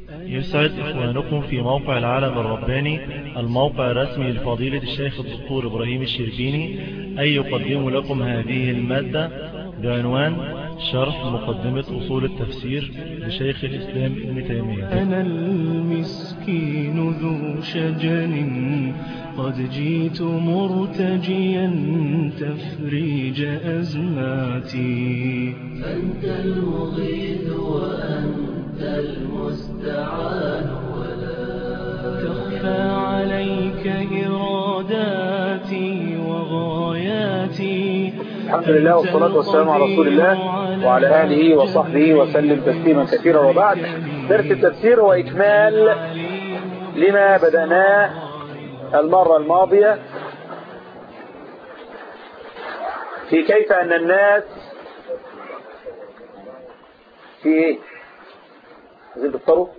يسعد إخوانكم في موقع العالم الرباني الموقع الرسمي لفضيلة الشيخ الدكتور إبراهيم الشربيني أن يقدم لكم هذه المادة بعنوان شرح مقدمة أصول التفسير لشيخ الإسلام ابن تيمية أنا المسكين ذو شجن قد جيت مرتجيا تفريج أزماتي أنت المغيث وأنت المستعان ولا تخفى عليك إراداتي وغاياتي الحمد لله والصلاة والسلام على رسول الله وعلى آله وصحبه وسلم تسليما كثيرا وبعد درس التفسير هو إكمال لما بدأناه المرة الماضية في كيف أن الناس في إيه؟ عايزين تفطروا؟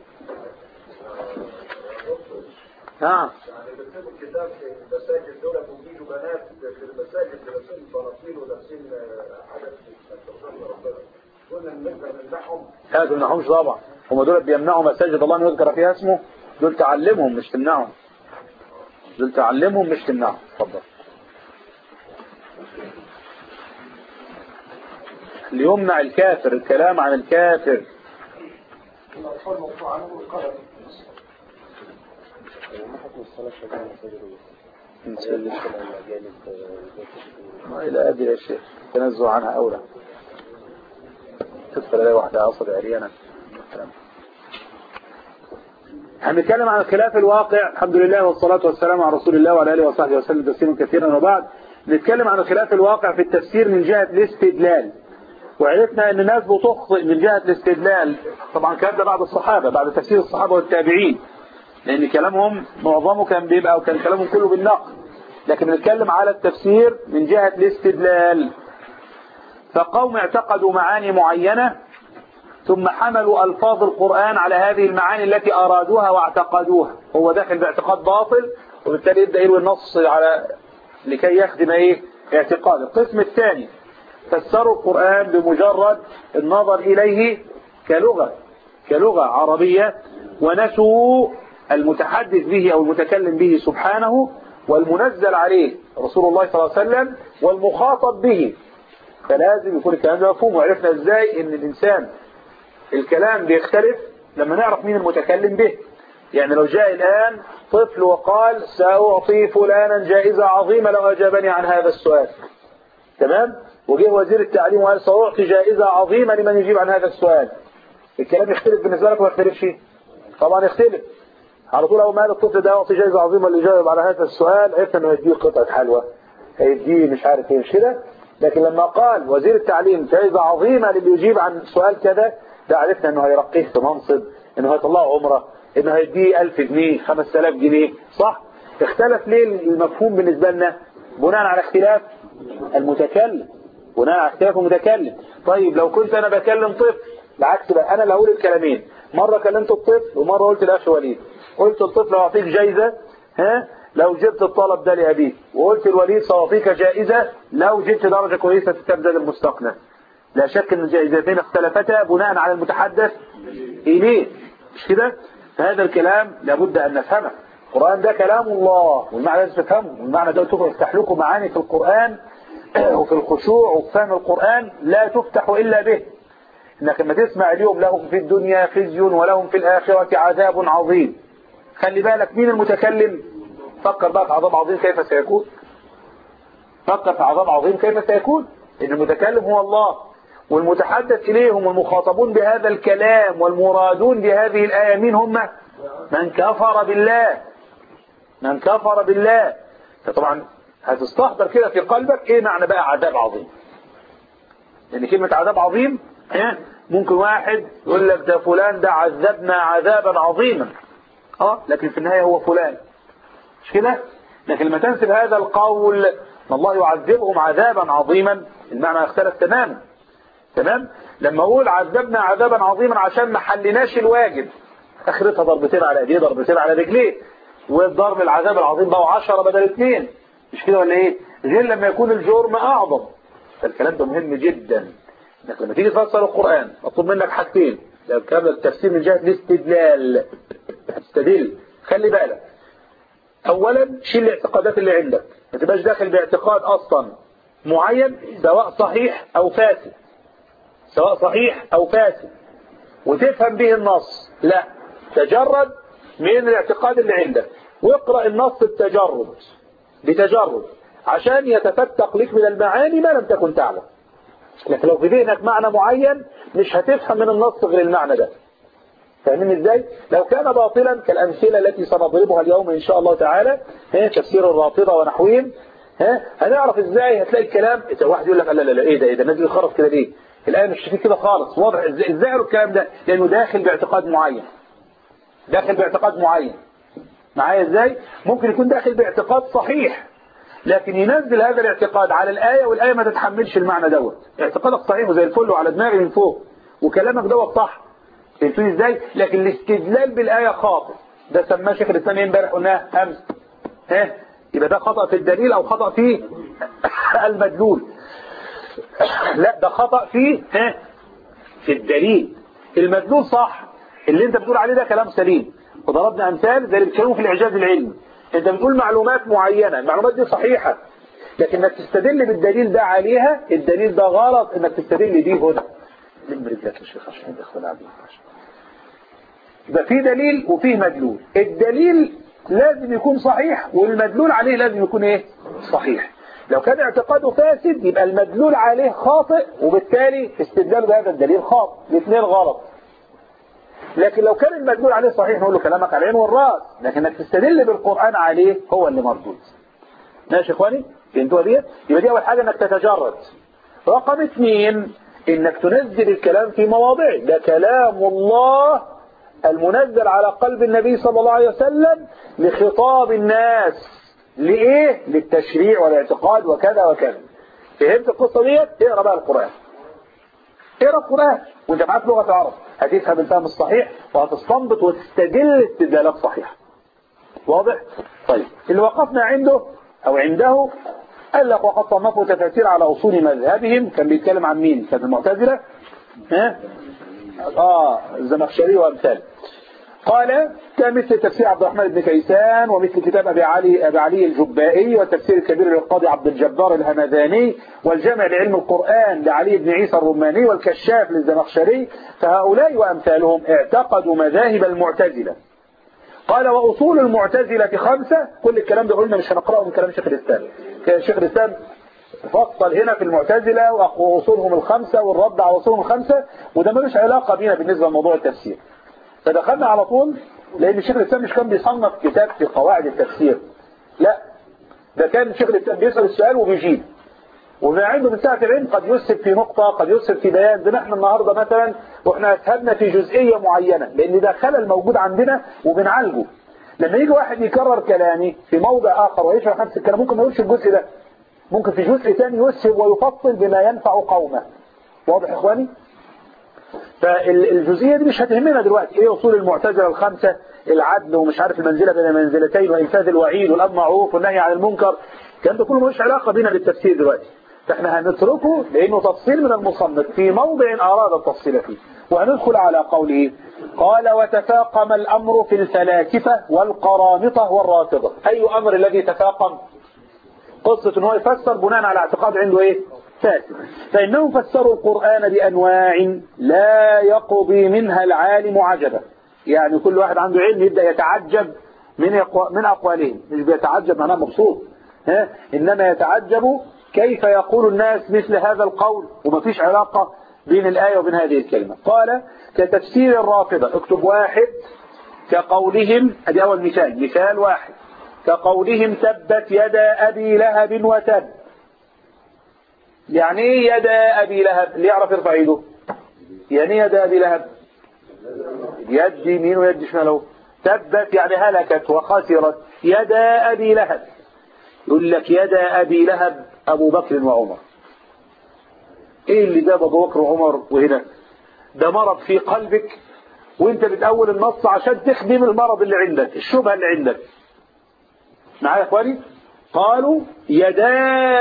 نعم الكتاب في المساجد دول بيجوا بنات في المساجد لابسين بناطيل ولابسين حاجات ربنا قلنا ان احنا نمنعهم لا دول نمنعهمش طبعا هم دول بيمنعوا مساجد الله ان يذكر فيها اسمه دول تعلمهم مش تمنعهم دول تعلمهم مش تمنعهم اتفضل ليمنع الكافر الكلام عن الكافر الاطفال مقطوع عنهم القلم ما إلى أدري يا شيخ تنزه عنها أولى تدخل عليه واحدة عصر عريانة هنتكلم عن الخلاف الواقع الحمد لله والصلاة والسلام على رسول الله وعلى آله وصحبه وسلم تسليما كثيرا وبعد نتكلم عن الخلاف الواقع في التفسير من جهة الاستدلال وعرفنا ان الناس بتخطئ من جهة الاستدلال طبعا كان ده بعد الصحابة بعد تفسير الصحابة والتابعين لان كلامهم معظمه كان بيبقى او كان كلامهم كله بالنقل لكن بنتكلم على التفسير من جهة الاستدلال فقوم اعتقدوا معاني معينة ثم حملوا ألفاظ القرآن على هذه المعاني التي أرادوها واعتقدوها هو داخل باعتقاد باطل وبالتالي يبدأ يروي النص على لكي يخدم ايه اعتقاد القسم الثاني فسروا القرآن بمجرد النظر إليه كلغة كلغة عربية ونسوا المتحدث به أو المتكلم به سبحانه والمنزل عليه رسول الله صلى الله عليه وسلم والمخاطب به فلازم يكون الكلام ده مفهوم وعرفنا ازاي ان الانسان الكلام بيختلف لما نعرف مين المتكلم به يعني لو جاء الآن طفل وقال سأعطي فلانا جائزة عظيمة لو أجابني عن هذا السؤال تمام وجه وزير التعليم وقال سأعطي جائزة عظيمة لمن يجيب عن هذا السؤال الكلام يختلف بالنسبة لك ولا يختلفش طبعا يختلف على طول اول ما قال الطفل ده يعطي جائزه عظيمه اللي جاوب على هذا السؤال عرفنا انه هيديه قطعه حلوى هيديه مش عارف ايه مش كده لكن لما قال وزير التعليم جائزه عظيمه للي يجيب عن سؤال كذا ده عرفنا انه هيرقيه في منصب انه هيطلعه عمره انه هيديه 1000 جنيه 5000 جنيه صح اختلف ليه المفهوم بالنسبه لنا بناء على اختلاف المتكلم بناء على اختلاف المتكلم طيب لو كنت انا بكلم طفل العكس بقى انا اللي هقول الكلامين مره كلمت الطفل ومره قلت الاخ وليد قلت الطفل أعطيك جايزة ها لو جبت الطلب ده لأبيك وقلت الوليد سأعطيك جائزة لو جبت درجة كويسة في تبدأ المستقنة لا شك ان الجائزتين اختلفتا بناء على المتحدث إليه مش كده فهذا الكلام لابد أن نفهمه القرآن ده كلام الله والمعنى لازم تفهمه والمعنى ده تقول يفتح لكم معاني في القرآن وفي الخشوع وفي فهم القرآن لا تفتح إلا به انك لما تسمع اليوم لهم في الدنيا خزي ولهم في الآخرة عذاب عظيم خلي بالك مين المتكلم فكر بقى في عذاب عظيم كيف سيكون فكر في عذاب عظيم كيف سيكون ان المتكلم هو الله والمتحدث إليهم والمخاطبون بهذا الكلام والمرادون بهذه الآية مين هم من كفر بالله من كفر بالله فطبعا هتستحضر كده في قلبك ايه معنى بقى عذاب عظيم لان كلمة عذاب عظيم ممكن واحد يقول لك ده فلان ده عذبنا عذابا عظيما اه لكن في النهاية هو فلان مش كده لكن لما تنسب هذا القول ان الله يعذبهم عذابا عظيما المعنى يختلف تماما تمام لما اقول عذبنا عذابا عظيما عشان ما حلناش الواجب اخرتها ضربتين على ايديه ضربتين على رجليه والضرب العذاب العظيم بقوا 10 بدل اثنين مش كده ولا ايه غير لما يكون الجرم اعظم فالكلام ده مهم جدا انك لما تيجي تفسر القرآن مطلوب منك حاجتين ده كلام التفسير من جهة الاستدلال استدل خلي بالك اولا شيل الاعتقادات اللي عندك ما تبقاش داخل باعتقاد اصلا معين سواء صحيح او فاسد سواء صحيح او فاسد وتفهم به النص لا تجرد من الاعتقاد اللي عندك واقرأ النص بتجرد بتجرد عشان يتفتق لك من المعاني ما لم تكن تعلم لكن لو في ذهنك معنى معين مش هتفهم من النص غير المعنى ده فاهمين ازاي لو كان باطلا كالامثله التي سنضربها اليوم ان شاء الله تعالى ها تفسير الرافضه ونحوهم ها هنعرف ازاي هتلاقي الكلام إذا واحد يقول لك لا لا لا ايه ده ايه ده الناس بيخرف كده ليه الايه مش فيه كده خالص واضح ازاي ازاي عرف الكلام ده لانه داخل باعتقاد معين داخل باعتقاد معين معايا ازاي ممكن يكون داخل باعتقاد صحيح لكن ينزل هذا الاعتقاد على الآية والآية ما تتحملش المعنى دوت اعتقادك صحيح وزي الفل وعلى دماغي من فوق وكلامك دوت صح فهمتوني ازاي لكن الاستدلال بالآية خاطئ ده سماه شيخ الإسلام امبارح قلناه أمس ها يبقى ده خطأ في الدليل أو خطأ في المدلول لا ده خطأ في ها في الدليل المدلول صح اللي انت بتقول عليه ده كلام سليم وضربنا امثال زي اللي بيتكلموا في الاعجاز العلمي انت بتقول معلومات معينة المعلومات دي صحيحة لكن انك تستدل بالدليل ده عليها الدليل ده غلط انك تستدل بيه هنا لم رجلك يا شيخ عشان الاخوان عبد يبقى في دليل وفيه مدلول الدليل لازم يكون صحيح والمدلول عليه لازم يكون ايه صحيح لو كان اعتقاده فاسد يبقى المدلول عليه خاطئ وبالتالي استدلاله بهذا الدليل خاطئ الاثنين غلط لكن لو كان المدلول عليه صحيح نقول له كلامك على العين والراس لكن انك تستدل بالقرآن عليه هو اللي مردود ماشي يا اخواني فهمتوها دي يبقى دي اول حاجة انك تتجرد رقم اثنين انك تنزل الكلام في مواضعه ده كلام الله المنزل على قلب النبي صلى الله عليه وسلم لخطاب الناس لإيه؟ للتشريع والاعتقاد وكذا وكذا فهمت القصة ديت؟ اقرأ بقى القرآن اقرأ القرآن وانت معاك لغة العرب هتفهم الفهم الصحيح وهتستنبط وتستدل استدلالات صحيحة واضح؟ طيب اللي وقفنا عنده او عنده قال لك وقد صنفوا تفاسير على اصول مذهبهم كان بيتكلم عن مين؟ كانت المعتزلة ها؟ اه الزمخشري وامثاله قال كمثل تفسير عبد الرحمن بن كيسان ومثل كتاب أبي علي, أبي علي الجبائي والتفسير الكبير للقاضي عبد الجبار الهمذاني والجامع لعلم القرآن لعلي بن عيسى الرماني والكشاف للزمخشري فهؤلاء وأمثالهم اعتقدوا مذاهب المعتزلة قال وأصول المعتزلة خمسة كل الكلام ده قلنا مش هنقرأه من كلام شيخ الإسلام كان شيخ الإسلام فصل هنا في المعتزلة وأصولهم الخمسة والرد على أصولهم الخمسة وده ملوش علاقة بينا بالنسبة لموضوع التفسير فدخلنا على طول لأن الشيخ الإسلام مش كان بيصنف كتاب في قواعد التفسير لا ده كان الشيخ الإسلام بيسأل السؤال وبيجيب وما عنده من ساعة العلم قد يسب في نقطة قد يسب في بيان زي ما احنا النهاردة مثلا واحنا اسهبنا في جزئية معينة لأن ده خلل موجود عندنا وبنعالجه لما يجي واحد يكرر كلامي في موضع آخر ويشرح نفس الكلام ممكن ما يقولش الجزء ده ممكن في جزء ثاني يسهب ويفصل بما ينفع قومه واضح يا اخواني فالجزئية دي مش هتهمنا دلوقتي ايه اصول المعتزلة الخمسة العدل ومش عارف المنزلة بين المنزلتين وانفاذ الوعيد والامر معروف والنهي عن المنكر الكلام ده كله ملوش علاقة بينا بالتفسير دلوقتي فاحنا هنتركه لانه تفصيل من المصنف في موضع اراد التفصيل فيه وهندخل على قوله قال وتفاقم الامر في الفلاسفة والقرامطة والرافضة اي امر الذي تفاقم قصة ان هو يفسر بناء على اعتقاد عنده ايه فاسد فإنهم فسروا القرآن بأنواع لا يقضي منها العالم عجبا يعني كل واحد عنده علم يبدأ يتعجب من يقو... من أقوالهم مش بيتعجب معناه مبسوط ها؟ إنما يتعجب كيف يقول الناس مثل هذا القول ومفيش علاقة بين الآية وبين هذه الكلمة قال كتفسير الرافضة اكتب واحد كقولهم ادي أول مثال مثال واحد كقولهم تبت يدا أبي لهب وتب يعني ايه يدا ابي لهب اللي يعرف يرفع ايده يعني ايه يدا ابي لهب يد يمين ويد شمال تبت يعني هلكت وخسرت يدا ابي لهب يقول لك يدا ابي لهب ابو بكر وعمر ايه اللي جاب ابو بكر وعمر وهنا ده مرض في قلبك وانت بتأول النص عشان تخدم المرض اللي عندك الشبهة اللي عندك معايا يا اخواني قالوا يدا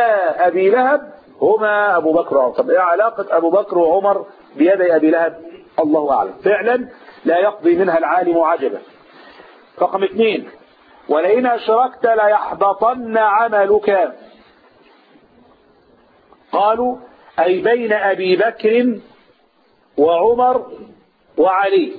ابي لهب هما أبو بكر وعمر طب إيه علاقة أبو بكر وعمر بيدي أبي لهب الله أعلم فعلا لا يقضي منها العالم عجبا رقم اثنين ولئن أشركت ليحبطن عملك قالوا أي بين أبي بكر وعمر وعلي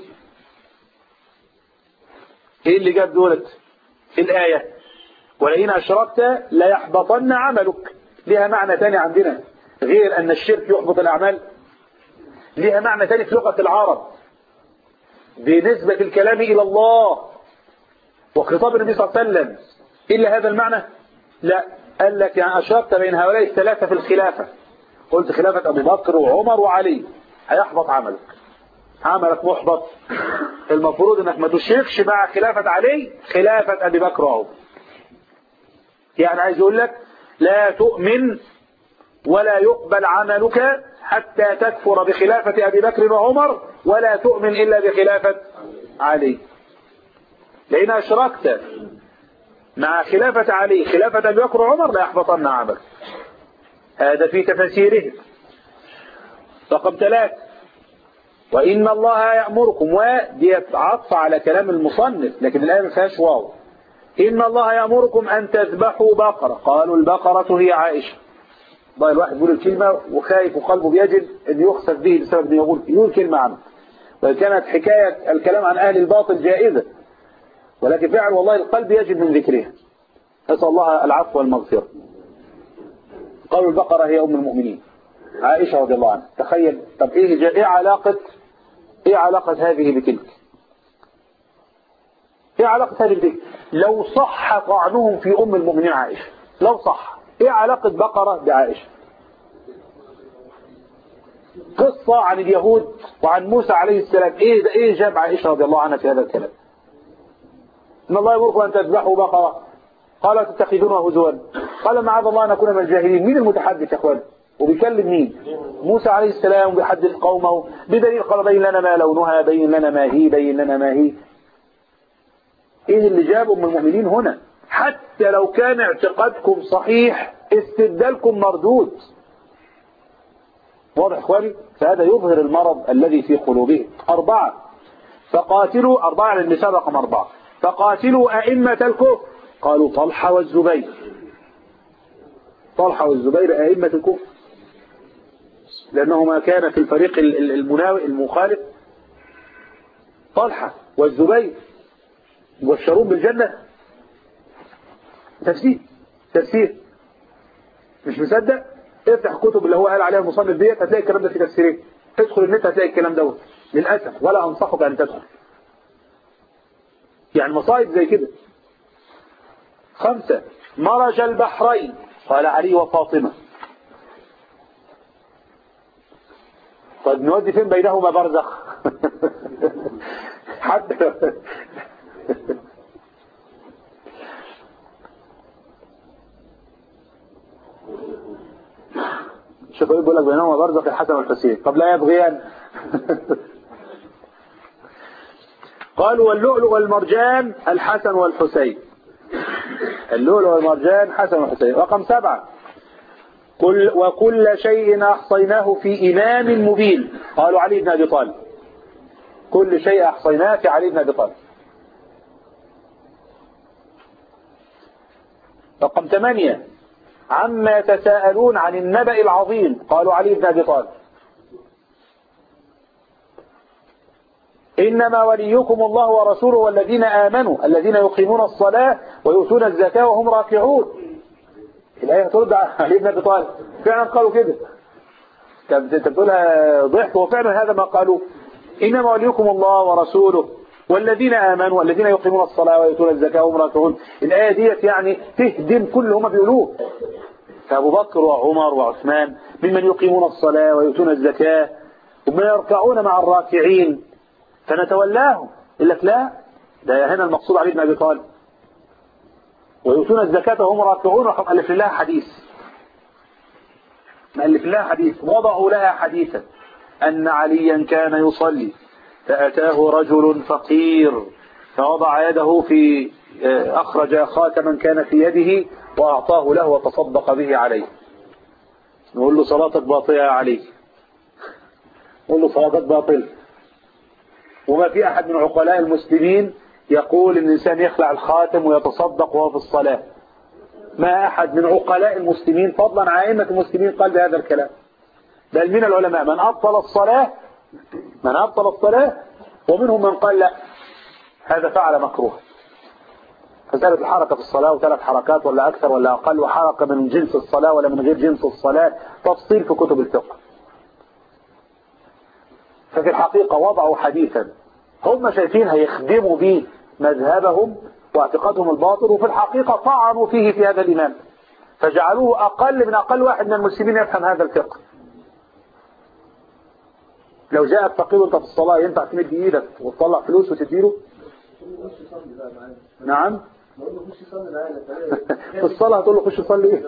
ايه اللي جاب دولت في الآية ولئن أشركت ليحبطن عملك لها معنى تاني عندنا غير أن الشرك يحبط الأعمال لها معنى تاني في لغة العرب بنسبة الكلام إلى الله وخطاب النبي صلى الله عليه وسلم إلا هذا المعنى لا قال لك يعني أشرت بين هؤلاء الثلاثة في الخلافة قلت خلافة أبو بكر وعمر وعلي هيحبط عملك عملك محبط المفروض انك ما تشركش مع خلافة علي خلافة ابي بكر وعمر يعني عايز يقول لك لا تؤمن ولا يقبل عملك حتى تكفر بخلافة ابي بكر وعمر ولا تؤمن الا بخلافة علي لان اشركت مع خلافة علي خلافة ابي بكر وعمر لا يحبطن عملك هذا في تفسيره رقم ثلاثة وإن الله يأمركم ودي عطف على كلام المصنف لكن الآية ما فيهاش واو إن الله يأمركم أن تذبحوا بقرة قالوا البقرة هي عائشة ضايل الواحد يقول الكلمة وخايف وقلبه بيجد أن يخسف به بسبب أن يقول يقول كلمة عنه وإن كانت حكاية الكلام عن أهل الباطل جائزة ولكن فعلا والله القلب يجد من ذكرها نسأل الله العفو والمغفرة قالوا البقرة هي أم المؤمنين عائشة رضي الله عنها تخيل طب إيه, جا... إيه علاقة إيه علاقة هذه بتلك إيه علاقة هذه بتلك لو صح طعنهم في أم المؤمنين عائشة لو صح إيه علاقة بقرة بعائشة قصة عن اليهود وعن موسى عليه السلام إيه ده إيه جاب عائشة رضي الله عنها في هذا الكلام إن الله يمركم أن تذبحوا بقرة قال تتخذونها هزوا قال معاذ الله أن نكون من الجاهلين مين المتحدث يا أخوان وبيكلم مين موسى عليه السلام بيحدث قومه بدليل قال بين لنا ما لونها بين لنا ما هي بين لنا ما هي ايه اللي جاب ام المؤمنين هنا حتى لو كان اعتقادكم صحيح استدلالكم مردود واضح اخواني فهذا يظهر المرض الذي في قلوبهم اربعة فقاتلوا اربعة للنساء رقم اربعة فقاتلوا ائمة الكفر قالوا طلحة والزبير طلحة والزبير ائمة الكفر لأنهما كان في الفريق المناوئ المخالف طلحة والزبير مبشرون بالجنة تفسير تفسير مش مصدق افتح الكتب اللي هو قال عليها المصنف ديت هتلاقي الكلام ده في تفسيرين ادخل النت هتلاقي الكلام دوت للأسف ولا أنصحك أن تدخل يعني مصائب زي كده خمسة مرج البحرين قال علي وفاطمة طيب نودي فين بينهما برزخ حتى شوف يقول لك بينهما برزخ الحسن والحسين طب لا يبغيان قالوا واللؤلؤ والمرجان الحسن والحسين اللؤلؤ والمرجان حسن والحسين رقم سبعة كل وكل شيء أحصيناه في إمام مبين قالوا علي بن أبي طالب كل شيء أحصيناه في علي بن أبي طالب رقم ثمانية عما يتساءلون عن النبأ العظيم قالوا علي بن أبي طالب إنما وليكم الله ورسوله والذين آمنوا الذين يقيمون الصلاة ويؤتون الزكاة وهم راكعون الآية ترد علي بن أبي طالب فعلا قالوا كده انت بتقولها ضحك وفعلا هذا ما قالوا إنما وليكم الله ورسوله والذين آمنوا والذين يقيمون الصلاة ويؤتون الزكاة وهم راكعون الآية ديت يعني تهدم كل هم بيقولوه فأبو بكر وعمر وعثمان ممن يقيمون الصلاة ويؤتون الزكاة ومن يركعون مع الراكعين فنتولاهم يقول لك لا ده هنا المقصود علي بن أبي طالب ويؤتون الزكاة وهم راكعون وحق ألف لها حديث ألف لها حديث وضعوا لها حديثا أن عليا كان يصلي فأتاه رجل فقير فوضع يده في أخرج خاتما كان في يده وأعطاه له وتصدق به عليه نقول له صلاتك باطلة يا علي نقول له صلاتك باطلة وما في أحد من عقلاء المسلمين يقول إن الإنسان يخلع الخاتم ويتصدق وهو في الصلاة ما أحد من عقلاء المسلمين فضلا عن أئمة المسلمين قال بهذا الكلام بل من العلماء من أبطل الصلاة من أبطل الصلاة ومنهم من قال لا هذا فعل مكروه فزالت الحركة في الصلاة وثلاث حركات ولا أكثر ولا أقل وحركة من جنس الصلاة ولا من غير جنس الصلاة تفصيل في كتب الفقه ففي الحقيقة وضعوا حديثا هم شايفين هيخدموا به مذهبهم واعتقادهم الباطل وفي الحقيقة طعنوا فيه في هذا الإمام فجعلوه أقل من أقل واحد من المسلمين يفهم هذا الفقه لو جاءك فقير وانت في الصلاة ينفع تمد ايدك وتطلع فلوس وتديله نعم في الصلاة هتقول له خش صلي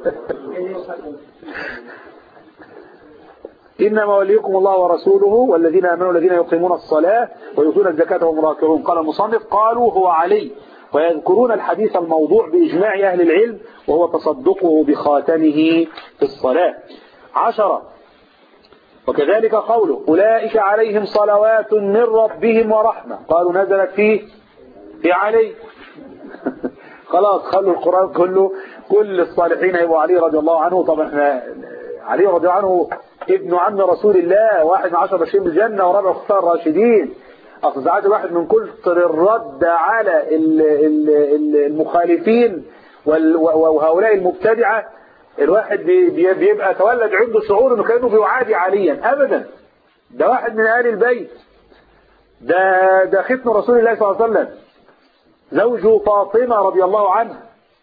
إنما وليكم الله ورسوله والذين آمنوا الذين يقيمون الصلاة ويؤتون الزكاة وهم راكعون قال المصنف قالوا هو علي ويذكرون الحديث الموضوع بإجماع أهل العلم وهو تصدقه بخاتمه في الصلاة عشرة وكذلك قوله أولئك عليهم صلوات من ربهم ورحمة قالوا نزلت فيه في علي خلاص خلوا القرآن كله كل الصالحين يبقوا علي رضي الله عنه طبعا احنا علي رضي الله عنه ابن عم رسول الله واحد من عشر بشرين بالجنة ورابع خفار الراشدين أصل ساعات الواحد من كثر الرد على ال- ال- ال- المخالفين وال- وهؤلاء المبتدعة الواحد بي- بي- بيبقى تولد عنده شعور انه كانه بيعادي عليا ابدا ده واحد من اهل البيت ده ده ختم رسول الله صلى الله عليه وسلم زوج فاطمة رضي الله عنها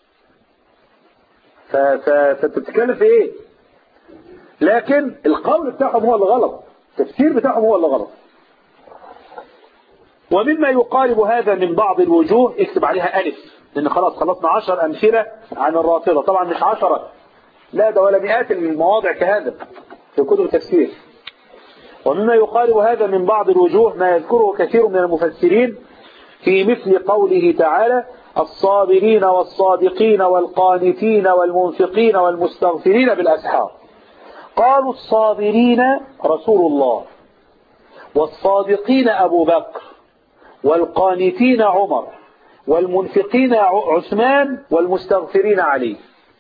ف- ف- فانت بتتكلم في ايه لكن القول بتاعهم هو اللي غلط التفسير بتاعهم هو اللي غلط ومما يقارب هذا من بعض الوجوه اكتب عليها ألف لأن خلاص خلصنا عشر أمثلة عن الرافضة طبعا مش عشرة لا ده ولا مئات المواضع كهذا في كتب التفسير ومما يقارب هذا من بعض الوجوه ما يذكره كثير من المفسرين في مثل قوله تعالى الصابرين والصادقين والقانتين والمنفقين والمستغفرين بالأسحار قالوا الصابرين رسول الله والصادقين أبو بكر والقانتين عمر والمنفقين عثمان والمستغفرين علي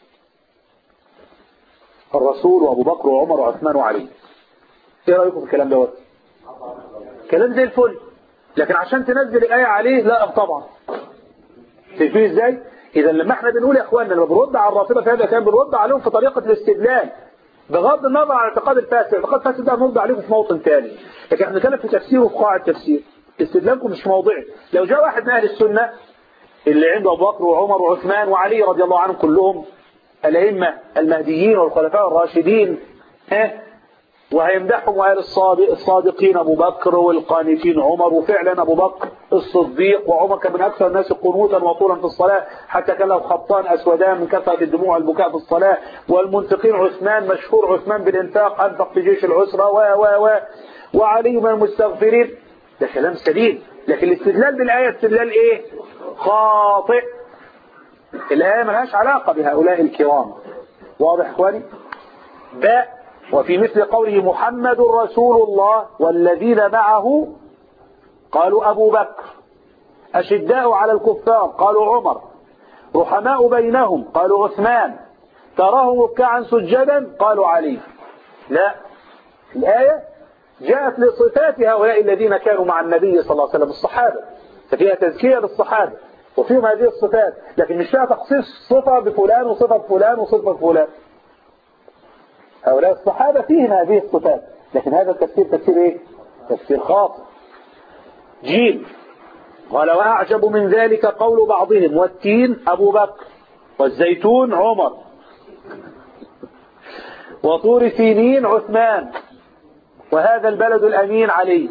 الرسول وأبو بكر وعمر وعثمان وعلي ايه رأيكم في الكلام دوت كلام زي الفل لكن عشان تنزل الآية عليه لا طبعا تفهم ازاي اذا لما احنا بنقول يا اخواننا لما بنرد على الرافضه في هذا الكلام بنرد عليهم في طريقه الاستدلال بغض النظر عن اعتقاد الفاسد اعتقاد الفاسد ده هنرد عليكم في موطن ثاني لكن احنا بنتكلم في تفسير وفي قاعده تفسير استدلالكم مش موضعي لو جاء واحد من اهل السنه اللي عنده ابو بكر وعمر وعثمان وعلي رضي الله عنهم كلهم الائمه المهديين والخلفاء الراشدين ها وهيمدحهم وقال الصادق الصادقين أبو بكر والقانتين عمر وفعلا أبو بكر الصديق وعمر كان من أكثر الناس قنوتا وطولا في الصلاة حتى كان له خطان أسودان من كثرة الدموع والبكاء في الصلاة والمنفقين عثمان مشهور عثمان بالإنفاق أنفق في جيش العسرة و و و وعلي من المستغفرين ده كلام سليم لكن الاستدلال بالآية استدلال إيه خاطئ الآية ملهاش علاقة بهؤلاء الكرام واضح إخواني باء وفي مثل قوله محمد رسول الله والذين معه قالوا أبو بكر أشداء على الكفار قالوا عمر رحماء بينهم قالوا عثمان تراهم ركعا سجدا قالوا علي لا الآية جاءت لصفات هؤلاء الذين كانوا مع النبي صلى الله عليه وسلم الصحابة ففيها تزكية للصحابة وفيهم هذه الصفات لكن مش فيها تخصيص صفة بفلان وصفة بفلان وصفة بفلان هؤلاء الصحابة فيهم هذه الصفات لكن هذا التفسير تفسير ايه تفسير خاطئ جيم قال وأعجب من ذلك قول بعضهم والتين أبو بكر والزيتون عمر وطور سينين عثمان وهذا البلد الأمين علي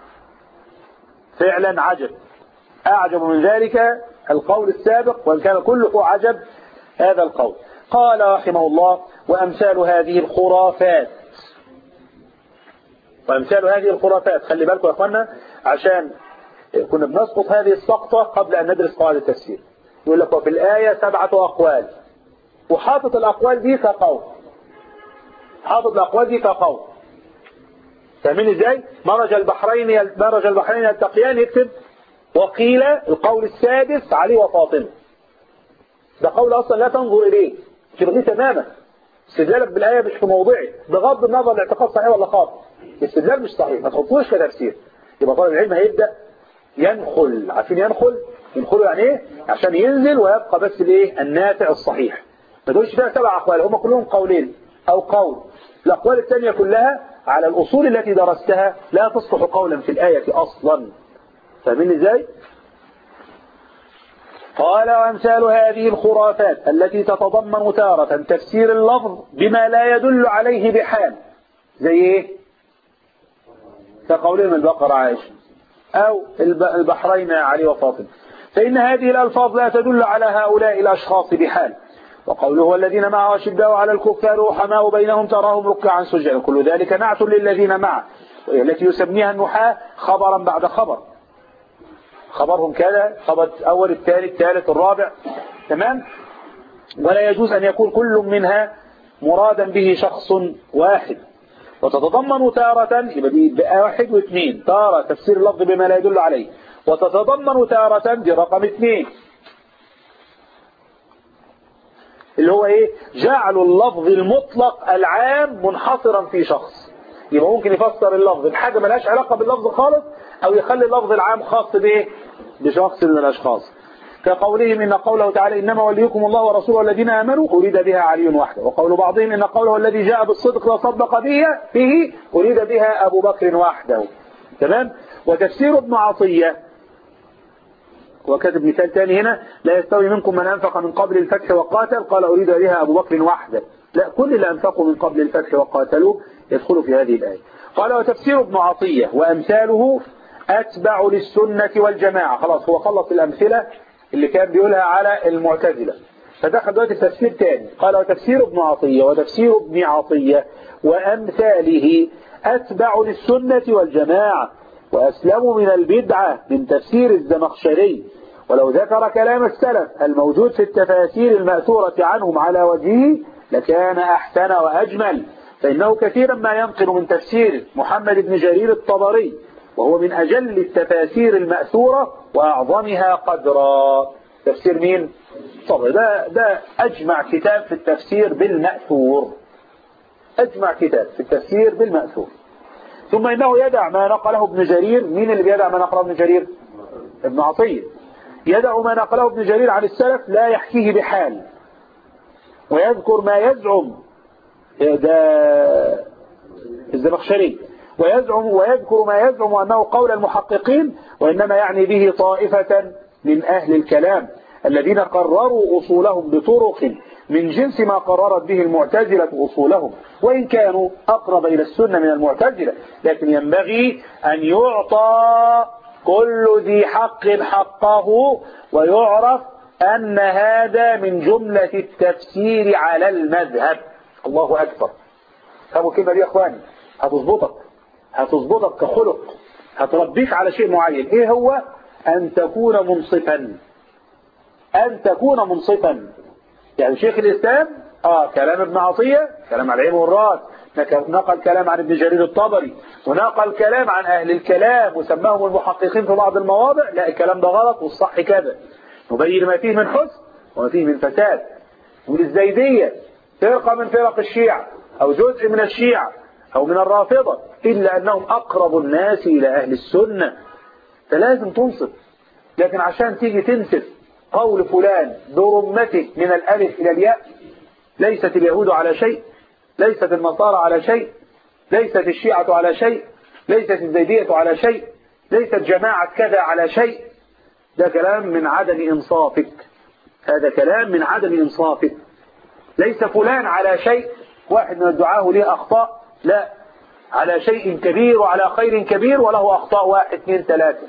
فعلا عجب أعجب من ذلك القول السابق وإن كان كله عجب هذا القول قال رحمه الله وأمثال هذه الخرافات وأمثال هذه الخرافات خلي بالكم يا أخوانا عشان كنا بنسقط هذه السقطة قبل أن ندرس قواعد التفسير يقول لك وفي الآية سبعة أقوال وحاطط الأقوال دي كقول حاطط الأقوال دي كقول فاهمين ازاي مرج البحرين يل... مرج البحرين يلتقيان يكتب وقيل القول السادس علي وفاطمه ده قول اصلا لا تنظر اليه تلغيه تماما استدلالك بالايه مش في موضعه بغض النظر الاعتقاد صحيح ولا خاطئ الاستدلال مش صحيح ما تحطوش كتفسير يبقى طالب العلم هيبدا ينخل عارفين ينخل ينخلوا يعني ايه عشان ينزل ويبقى بس الايه النافع الصحيح ما تقولش فيها سبع اقوال هم كلهم قولين او قول الاقوال الثانيه كلها على الاصول التي درستها لا تصلح قولا في الايه اصلا فاهمين ازاي قال وامثال هذه الخرافات التي تتضمن تارة تفسير اللفظ بما لا يدل عليه بحال زي ايه كقولهم البقرة عائشة او الب- البحرين علي وفاطمة فإن هذه الألفاظ لا تدل على هؤلاء الأشخاص بحال وقوله والذين معه أشداء على الكفار رحماء بينهم تراهم ركعا سجدا كل ذلك نعت للذين معه وهي التي يسميها النحاة خبرا بعد خبر خبرهم كذا خبر أول الثالث الثالث الرابع تمام ولا يجوز أن يكون كل منها مرادا به شخص واحد وتتضمن تارة يبقى دي واحد واثنين تارة تفسير اللفظ بما لا يدل عليه وتتضمن تارة دي رقم اثنين اللي هو ايه جعل اللفظ المطلق العام منحصرا في شخص يبقى ممكن يفسر اللفظ بحاجة ملهاش علاقة باللفظ خالص او يخلي اللفظ العام خاص بايه بشخص من الاشخاص كقولهم إن قوله تعالى إنما وليكم الله ورسوله والذين آمنوا أريد بها علي وحده وقول بعضهم إن قوله الذي جاء بالصدق وصدق به به أريد بها أبو بكر وحده تمام وتفسير ابن عطية وكتب مثال ثاني هنا لا يستوي منكم من أنفق من قبل الفتح وقاتل قال أريد بها أبو بكر وحده لا كل اللي أنفقوا من قبل الفتح وقاتلوا يدخلوا في هذه الآية قال وتفسير ابن عطية وأمثاله أتبع للسنة والجماعة خلاص هو خلص الأمثلة اللي كان بيقولها على المعتزلة فدخل دلوقتي تفسير تاني قال وتفسير ابن عطية وتفسير ابن عطية وأمثاله أتبع للسنة والجماعة وأسلم من البدعة من تفسير الزمخشري ولو ذكر كلام السلف الموجود في التفاسير المأثورة عنهم على وجهه لكان أحسن وأجمل فإنه كثيرا ما ينقل من تفسير محمد بن جرير الطبري وهو من أجل التفاسير المأثورة وأعظمها قدرا تفسير مين؟ طبعا ده, ده أجمع كتاب في التفسير بالمأثور أجمع كتاب في التفسير بالمأثور ثم إنه يدع ما نقله ابن جرير مين اللي بيدع ما نقله ابن جرير ابن عطية يدع ما نقله ابن جرير عن السلف لا يحكيه بحال ويذكر ما يزعم ده الزمخشري ويزعم ويذكر ما يزعم أنه قول المحققين وإنما يعني به طائفة من أهل الكلام الذين قرروا أصولهم بطرق من جنس ما قررت به المعتزلة أصولهم وإن كانوا أقرب إلى السنة من المعتزلة لكن ينبغي أن يعطى كل ذي حق حقه ويعرف أن هذا من جملة التفسير على المذهب الله أكبر فهموا الكلمة دي يا أخواني هتظبطك هتظبطك كخلق هتربيك على شيء معين ايه هو ان تكون منصفا ان تكون منصفا يعني شيخ الاسلام اه كلام ابن عطية كلام على العين والراس نقل كلام عن ابن جرير الطبري ونقل كلام عن اهل الكلام وسماهم المحققين في بعض المواضع لا الكلام ده غلط والصح كذا نبين ما فيه من حسن وما فيه من فساد والزيدية فرقة من فرق الشيعة او جزء من الشيعة او من الرافضة إلا أنهم أقرب الناس إلى أهل السنة فلازم تنصف لكن عشان تيجي تنسف قول فلان برمته من الألف إلى الياء ليست اليهود على شيء ليست النصارى على شيء ليست الشيعة على شيء ليست الزيدية على شيء ليست جماعة كذا على شيء ده كلام من عدم إنصافك هذا كلام من عدم إنصافك ليس فلان على شيء واحد من الدعاه ليه أخطاء لا على شيء كبير وعلى خير كبير وله أخطاء واحد اثنين ثلاثة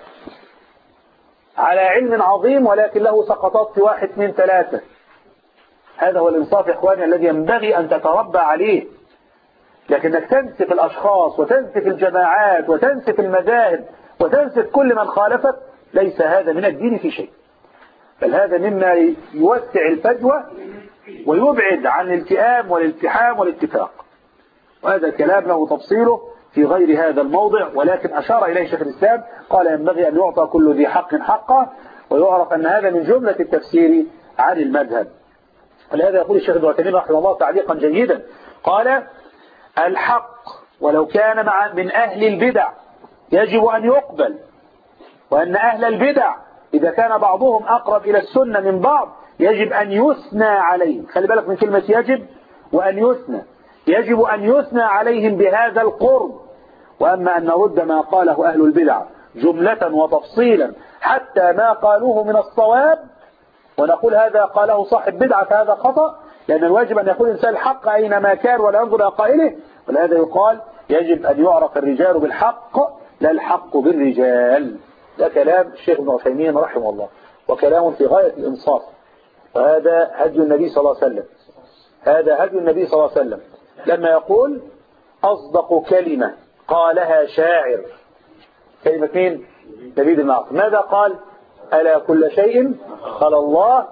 على علم عظيم ولكن له سقطات في واحد اثنين ثلاثة هذا هو الإنصاف يا إخواني الذي ينبغي أن تتربى عليه لكنك تنسف الأشخاص وتنسف الجماعات وتنسف المذاهب وتنسف كل من خالفك ليس هذا من الدين في شيء بل هذا مما يوسع الفجوة ويبعد عن الالتئام والالتحام والاتفاق وهذا الكلام له تفصيله في غير هذا الموضع ولكن أشار إليه شيخ الإسلام قال ينبغي أن يعطى كل ذي حق حقه ويعرف أن هذا من جملة التفسير عن المذهب ولهذا يقول الشيخ ابن عثيمين رحمه الله تعليقا جيدا قال الحق ولو كان مع من أهل البدع يجب أن يقبل وأن أهل البدع إذا كان بعضهم أقرب إلى السنة من بعض يجب أن يثنى عليهم خلي بالك من كلمة يجب وأن يثنى يجب أن يثنى عليهم بهذا القرب وأما أن نرد ما قاله أهل البدع جملة وتفصيلا حتى ما قالوه من الصواب ونقول هذا قاله صاحب بدعة فهذا خطأ لأن الواجب أن يقول الإنسان الحق أينما كان ولا ينظر إلى قائله ولهذا يقال يجب أن يعرف الرجال بالحق لا الحق بالرجال ده كلام الشيخ ابن عثيمين رحمه الله وكلام في غاية الإنصاف وهذا هدي النبي صلى الله عليه وسلم هذا هدي النبي صلى الله عليه وسلم لما يقول أصدق كلمة قالها شاعر كلمة مين؟ نبيل المعصر ماذا قال ألا كل شيء قال الله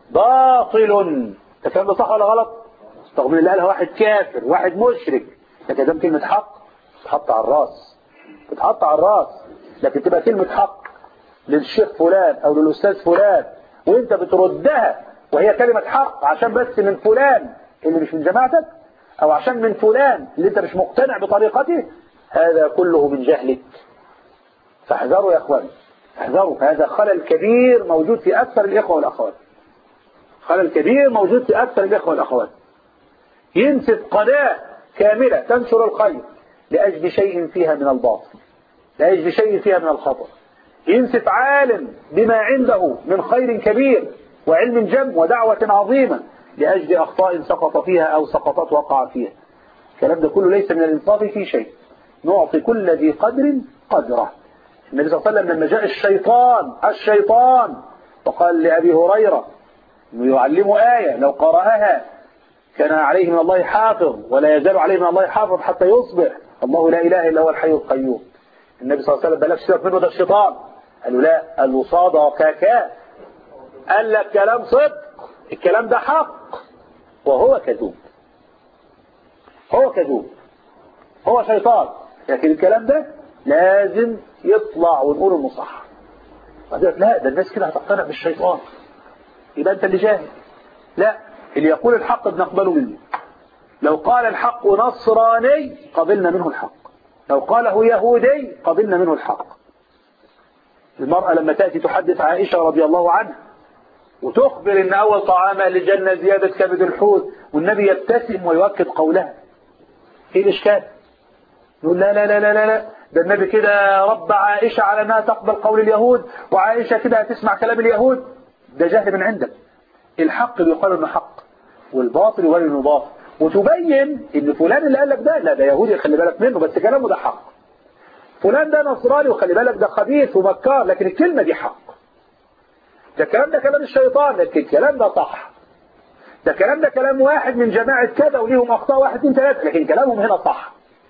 باطل الكلام ده صح ولا غلط رغم اللي قالها واحد كافر واحد مشرك لكن ده كلمة حق تتحط على الراس تتحط على الراس لكن تبقى كلمة حق للشيخ فلان او للأستاذ فلان وانت بتردها وهي كلمة حق عشان بس من فلان اللي مش من جماعتك او عشان من فلان اللي انت مش مقتنع بطريقته هذا كله من جهلك فاحذروا يا اخواني احذروا هذا خلل كبير موجود في اكثر الاخوة والاخوات خلل كبير موجود في اكثر الاخوة والاخوات ينسف قناة كاملة تنشر الخير لأجل شيء فيها من الباطل لأجل شيء فيها من الخطأ ينسف عالم بما عنده من خير كبير وعلم جم ودعوة عظيمة لأجل أخطاء سقط فيها أو سقطت وقع فيها الكلام ده كله ليس من الإنصاف في شيء نعطي كل ذي قدر قدره النبي صلى الله عليه وسلم لما جاء الشيطان الشيطان وقال لأبي هريرة انه يعلمه آية لو قرأها كان عليه من الله حافظ ولا يزال عليه من الله حافظ حتى يصبح الله لا إله إلا هو الحي القيوم النبي صلى الله عليه وسلم بلاش سيبك منه ده الشيطان قال له لا قال له صدقك قال لك كلام صدق الكلام ده حق وهو كذوب هو كذوب هو شيطان لكن الكلام ده لازم يطلع ونقول انه صح بعدين لا ده الناس كده هتقتنع بالشيطان يبقى انت اللي جاهل لا اللي يقول الحق بنقبله منه لو قال الحق نصراني قبلنا منه الحق لو قاله يهودي قبلنا منه الحق المرأة لما تأتي تحدث عائشة رضي الله عنها وتخبر ان اول طعام للجنة زيادة كبد الحوت والنبي يبتسم ويؤكد قولها ايه الاشكال يقول لا لا لا لا لا, لا. ده النبي كده رب عائشة على انها تقبل قول اليهود وعائشة كده هتسمع كلام اليهود ده جهل من عندك الحق بيقال انه حق والباطل يقال انه باطل وتبين ان فلان اللي قال لك ده لا ده يهودي خلي بالك منه بس كلامه ده حق فلان ده نصراني وخلي بالك ده خبيث ومكار لكن الكلمة دي حق ده الكلام ده كلام الشيطان لكن الكلام ده صح ده الكلام ده كلام واحد من جماعة كذا وليهم أخطاء واحد اثنين ثلاثة لكن كلامهم هنا صح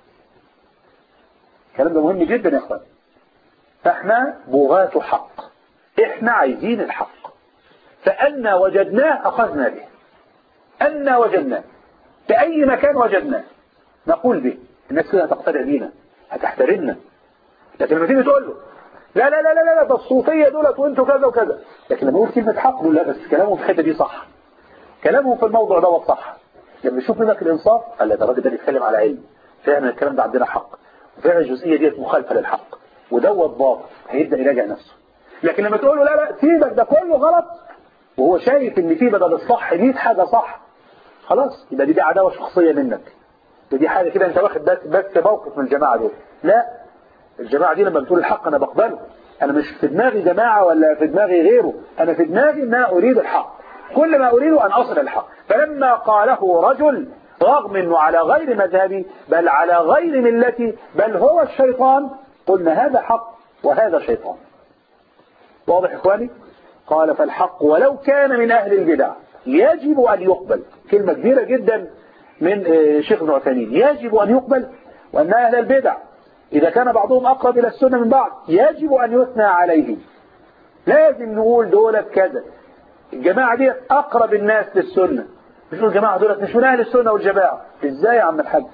الكلام ده مهم جدا يا اخوان فاحنا بغاة حق احنا عايزين الحق فأنا وجدناه أخذنا به أنا وجدناه في أي مكان وجدناه نقول به الناس كده هتقتدى بينا هتحترمنا لكن لما تيجي تقول له لا لا لا لا لا ده الصوفية دولت وانتوا كذا وكذا لكن لما يقول كلمة حق لا بس كلامهم في الحته دي صح كلامهم في الموضوع دوت صح لما يشوف منك الانصاف قال لا ده الراجل ده بيتكلم على علم فعلا الكلام ده عندنا حق وفعلا الجزئية ديت مخالفة للحق ودوت باطل هيبدأ يراجع نفسه لكن لما تقول له لا لا سيبك ده كله غلط وهو شايف ان في بدل الصح 100 حاجة صح خلاص يبقى دي, دي عداوة شخصية منك ده دي حاجة كده انت واخد بس بس موقف من الجماعة دول لا الجماعة دي لما بتقول الحق انا بقبله انا مش في دماغي جماعة ولا في دماغي غيره انا في دماغي ان انا اريد الحق كل ما اريد ان اصل الحق فلما قاله رجل رغم انه على غير مذهبي بل على غير ملتي بل هو الشيطان قلنا هذا حق وهذا شيطان واضح اخواني قال فالحق ولو كان من اهل البدع يجب ان يقبل كلمة كبيرة جدا من شيخ ابن عثيمين يجب ان يقبل وان اهل البدع اذا كان بعضهم اقرب الى السنة من بعض يجب ان يثنى عليهم لازم نقول دولت كذا الجماعة دي اقرب الناس للسنة مش نقول الجماعة دولت مش من اهل السنة والجماعة ازاي يا عم الحاج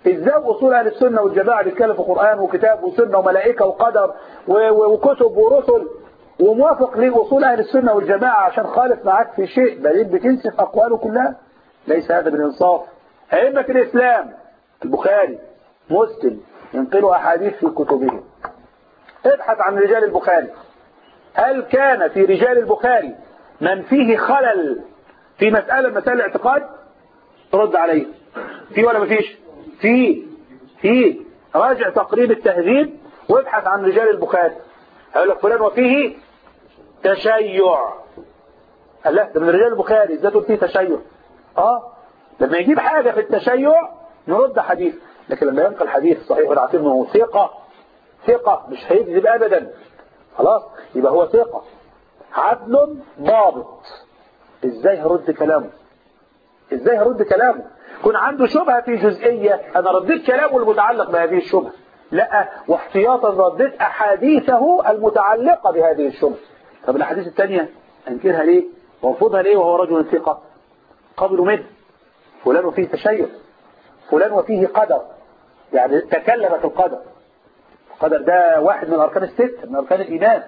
ازاي اصول اهل السنه والجماعه بيتكلم في قران وكتاب وسنه وملائكه وقدر و- و- وكتب ورسل وموافق لاصول اهل السنه والجماعه عشان خالف معاك في شيء بل بتنسف اقواله كلها ليس هذا بالانصاف ائمه الاسلام البخاري مسلم ينقلوا احاديث في كتبهم ابحث عن رجال البخاري هل كان في رجال البخاري من فيه خلل في مسألة من مسائل الاعتقاد رد عليه في ولا مفيش في في راجع تقريب التهذيب وابحث عن رجال البخاري هقول لك فلان وفيه تشيع قال لا ده من رجال البخاري ازاي تقول فيه تشيع اه لما يجيب حاجة في التشيع نرد حديث لكن لما ينقل حديث صحيح ونعتبر انه ثقة ثقة مش هيكذب ابدا خلاص يبقى هو ثقة عدل ضابط ازاي هرد كلامه ازاي هرد كلامه يكون عنده شبهة في جزئية انا رديت كلامه المتعلق بهذه الشبهة لا واحتياطا رديت احاديثه المتعلقة بهذه الشبهة طب الاحاديث الثانية انكرها ليه وارفضها ليه وهو رجل ثقة قبلوا منه فلان وفيه تشيع فلان وفيه قدر يعني تكلم في القدر القدر ده واحد من الاركان الست من اركان الايمان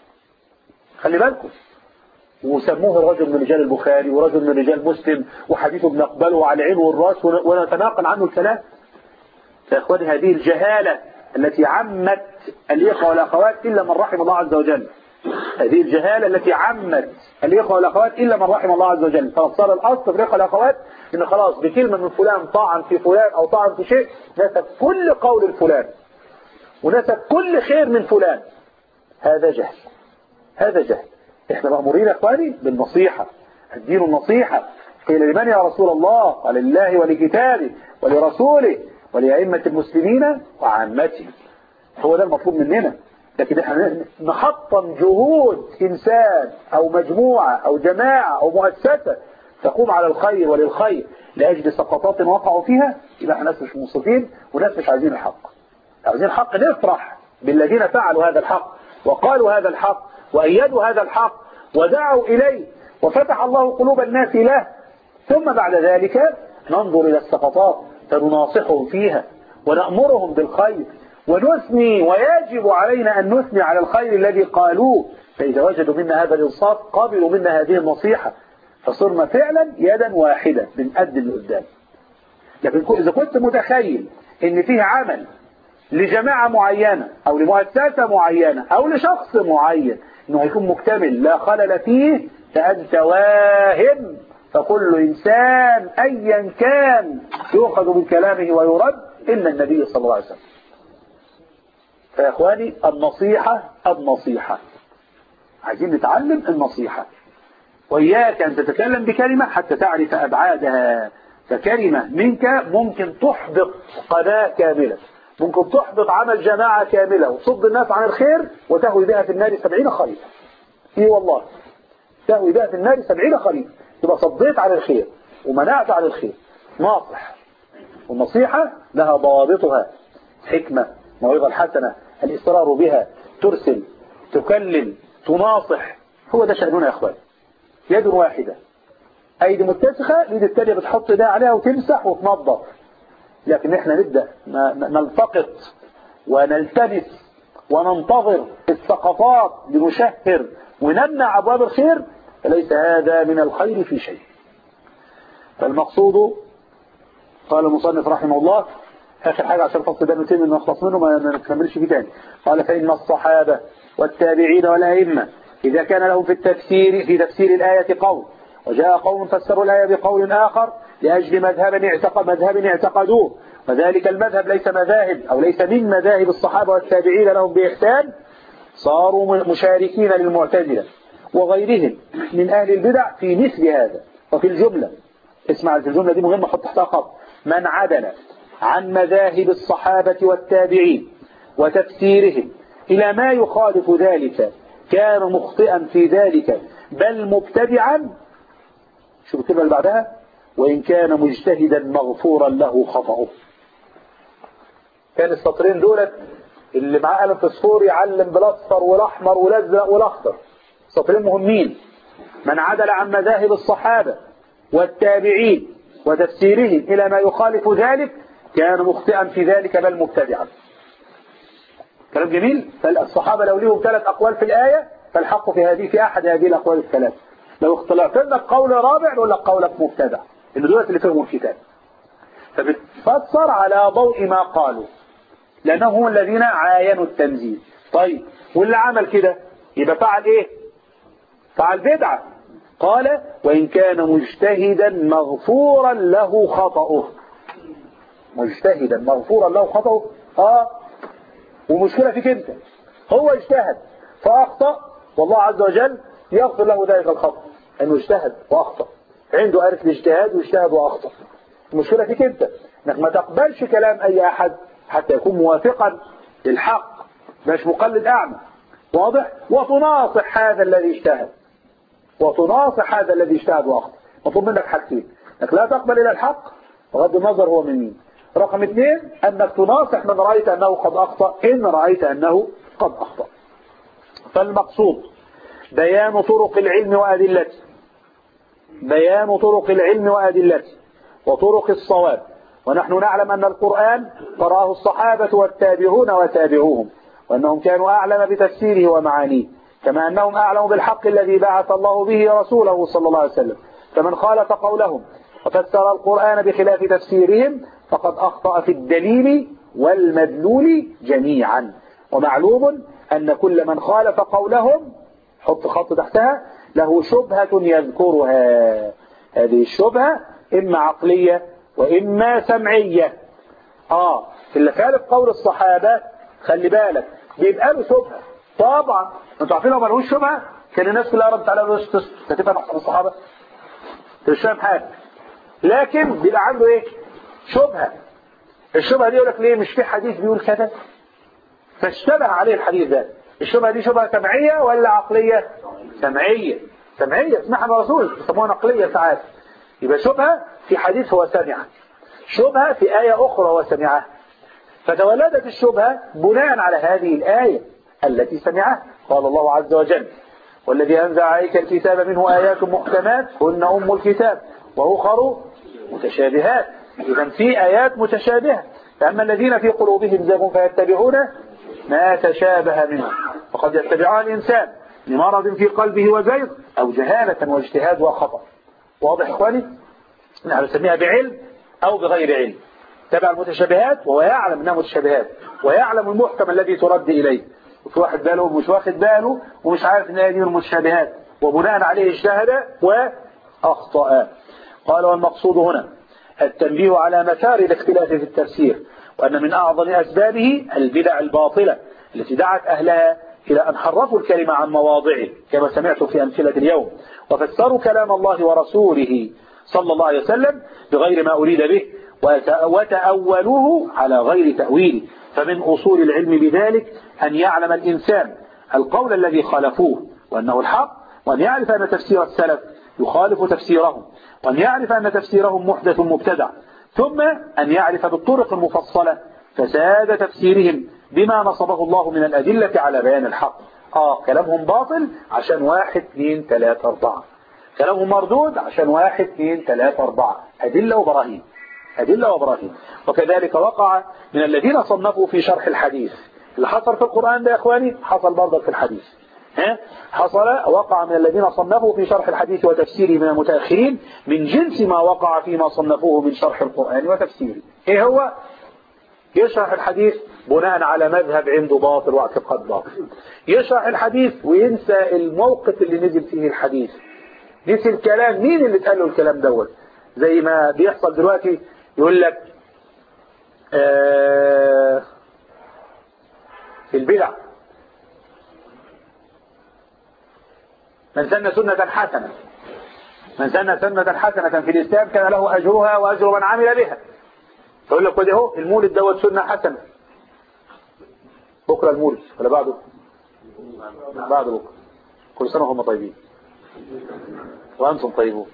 خلي بالكم وسموه رجل من رجال البخاري ورجل من رجال مسلم وحديثه بنقبله على العين والراس ونتناقل عنه الكلام يا اخواني هذه الجهالة التي عمت الإخوة والأخوات إلا من رحم الله عز وجل هذه الجهالة التي عمت الإخوة والأخوات إلا من رحم الله عز وجل فصار الأصل في الإخوة والأخوات إن خلاص بكلمة من فلان طعن في فلان أو طعن في شيء نسب كل قول الفلان ونسب كل خير من فلان هذا جهل هذا جهل احنا مأمورين يا اخواني بالنصيحة الدين النصيحة قيل لمن يا رسول الله قال لله ولكتابه ولرسوله ولأئمة المسلمين وعامتهم هو ده المطلوب مننا لكن احنا نحطم جهود انسان او مجموعة او جماعة او مؤسسة تقوم على الخير وللخير لأجل سقطات وقعوا فيها يبقى احنا ناس مش منصفين وناس مش عايزين الحق عايزين الحق نفرح بالذين فعلوا هذا الحق وقالوا هذا الحق وأيدوا هذا الحق ودعوا إليه وفتح الله قلوب الناس له ثم بعد ذلك ننظر إلى السقطات فنناصحهم فيها ونأمرهم بالخير ونثني ويجب علينا أن نثني على الخير الذي قالوه فإذا وجدوا منا هذا الإنصاف قبلوا منا هذه النصيحة فصرنا فعلا يدا واحدة بنقدم لقدام لكن إذا كنت متخيل إن فيه عمل لجماعة معينة أو لمؤسسة معينة أو لشخص معين إنه هيكون مكتمل لا خلل فيه فأنت واهم فكل إنسان أيا كان يؤخذ من كلامه ويرد إلا النبي صلى الله عليه وسلم فيا إخواني النصيحة النصيحة عايزين نتعلم النصيحة وإياك أن تتكلم بكلمة حتى تعرف أبعادها فكلمة منك ممكن تحبط قناة كاملة ممكن تحبط عمل جماعة كاملة وتصد الناس عن الخير وتهوي بها في النار سبعين خريف اي والله تهوي بها في النار سبعين خريف تبقى صديت عن الخير ومنعت عن الخير ناصح والنصيحة لها ضوابطها حكمة موعظة الحسنة الإصرار بها ترسل تكلم تناصح هو ده شأننا يا أخوان يد واحدة أيدي متسخة اليد التانية بتحط ده عليها وتمسح وتنظف لكن احنا نبدأ نلتقط ونلتبس وننتظر السقطات لنشهر ونمنع أبواب الخير فليس هذا من الخير في شيء فالمقصود قال المصنف رحمه الله آخر حاجة عشان فصل ده نتم إنه نخلص منه ما نكملش فيه تاني قال فإن الصحابة والتابعين والأئمة إذا كان لهم في التفسير في تفسير الآية قول وجاء قوم فسروا الآية بقول آخر لأجل مذهب اعتقد مذهب اعتقدوه وذلك المذهب ليس مذاهب أو ليس من مذاهب الصحابة والتابعين لهم بإحسان صاروا مشاركين للمعتزلة وغيرهم من أهل البدع في مثل هذا وفي الجملة اسمع في الجملة دي مهمة حط تحتها خط من عدل عن مذاهب الصحابة والتابعين وتفسيرهم إلى ما يخالف ذلك كان مخطئا في ذلك بل مبتدعا شوف الكلمة اللي بعدها وإن كان مجتهدا مغفورا له خطأه كان السطرين دولت اللي معاه قلم فسفور يعلم بالاصفر والاحمر والازرق والاخضر سطرين مهمين من عدل عن مذاهب الصحابة والتابعين وتفسيرهم إلى ما يخالف ذلك كان مخطئا في ذلك بل مبتدعا كلام جميل فالصحابة لو ليهم ثلاث أقوال في الآية فالحق في هذه في أحد هذه الأقوال الثلاث لو اختلفت لك قول رابع نقول لك قولك مبتدع إن دولت اللي فهموا الكتاب فبتفسر على ضوء ما قالوا لأنهم هم الذين عاينوا التنزيل طيب واللي عمل كده يبقى فعل إيه فعل بدعة قال وإن كان مجتهدا مغفورا له خطأه مجتهدا مغفورا له خطأه اه ومشكلة فيك انت هو اجتهد فأخطأ والله عز وجل يغفر له ذلك الخطأ انه اجتهد وأخطأ عنده عرف الاجتهاد واجتهد وأخطأ المشكلة فيك انت انك ما تقبلش كلام اي احد حتى يكون موافقا للحق مش مقلد اعمى واضح وتناصح هذا الذي اجتهد وتناصح هذا الذي اجتهد واخطا مطلوب منك حاجتين انك لا تقبل الى الحق بغض النظر هو من مين رقم اثنين انك تناصح من رايت انه قد اخطا ان رايت انه قد اخطا فالمقصود بيان طرق العلم وادلته بيان طرق العلم وادلته وطرق الصواب ونحن نعلم ان القران قراه الصحابه والتابعون وتابعوهم وانهم كانوا اعلم بتفسيره ومعانيه كما أنهم أعلموا بالحق الذي بعث الله به رسوله صلى الله عليه وسلم فمن خالف قولهم وفسر القرآن بخلاف تفسيرهم فقد أخطأ في الدليل والمدلول جميعا ومعلوم أن كل من خالف قولهم حط خط تحتها له شبهة يذكرها هذه الشبهة إما عقلية وإما سمعية آه اللي خالف قول الصحابة خلي بالك بيبقى له شبهة طبعا انتوا عارفين لو ملهوش شبهه كان الناس كلها ردت على وش تسكت هتبقى احسن الصحابه انت مش فاهم حاجه لكن بيبقى عنده ايه شبهه الشبهه دي يقول لك ليه مش في حديث بيقول كذا فاشتبه عليه الحديث ده الشبهه دي شبهه سمعيه ولا عقليه سمعيه سمعيه اسمها عن الرسول بيسموها نقليه ساعات يبقى شبهه في حديث هو سمعه شبهه في ايه اخرى هو سمعها فتولدت الشبهه بناء على هذه الايه التي سمعها قال الله عز وجل والذي أنزل عليك الكتاب منه آيات محكمات هن أم الكتاب وأخر متشابهات إذا في آيات متشابهة فأما الذين في قلوبهم زيغ فيتبعون ما تشابه منه فقد يتبعها الإنسان لمرض في قلبه وزيغ أو جهالة واجتهاد وخطأ واضح إخواني نحن نسميها بعلم أو بغير علم تبع المتشابهات وهو يعلم أنها متشابهات ويعلم المحكم الذي ترد إليه وفي واحد باله ومش واخد باله ومش عارف ان هي دي المتشابهات وبناء عليه اجتهد واخطا قال والمقصود هنا التنبيه على مسار الاختلاف في التفسير وان من اعظم اسبابه البدع الباطله التي دعت اهلها الى ان حرفوا الكلمه عن مواضعه كما سمعت في امثله اليوم وفسروا كلام الله ورسوله صلى الله عليه وسلم بغير ما اريد به وتأولوه على غير تأويله فمن أصول العلم بذلك أن يعلم الإنسان القول الذي خالفوه وأنه الحق وأن يعرف أن تفسير السلف يخالف تفسيرهم وأن يعرف أن تفسيرهم محدث مبتدع ثم أن يعرف بالطرق المفصلة فساد تفسيرهم بما نصبه الله من الأدلة على بيان الحق آه كلامهم باطل عشان واحد اثنين ثلاثة أربعة كلامهم مردود عشان واحد اثنين ثلاثة أربعة أدلة وبراهين أدلة وبراهين وكذلك وقع من الذين صنفوا في شرح الحديث اللي حصل في القرآن ده يا إخواني حصل برضه في الحديث ها؟ حصل وقع من الذين صنفوا في شرح الحديث وتفسيره من المتأخرين من جنس ما وقع فيما صنفوه من شرح القرآن وتفسيره ايه هو يشرح الحديث بناء على مذهب عنده باطل واعتقاد باطل يشرح الحديث وينسى الموقف اللي نزل فيه الحديث نسي الكلام مين اللي اتقال له الكلام دوت زي ما بيحصل دلوقتي يقول لك آه في البدع من سن سنة حسنة من سن سنة حسنة في الإسلام كان له أجرها وأجر من عمل بها يقول لك ودي اهو المولد دوت سنة حسنة بكرة المولد ولا بعده بعد بكرة كل سنة وهم طيبين وأنتم طيبون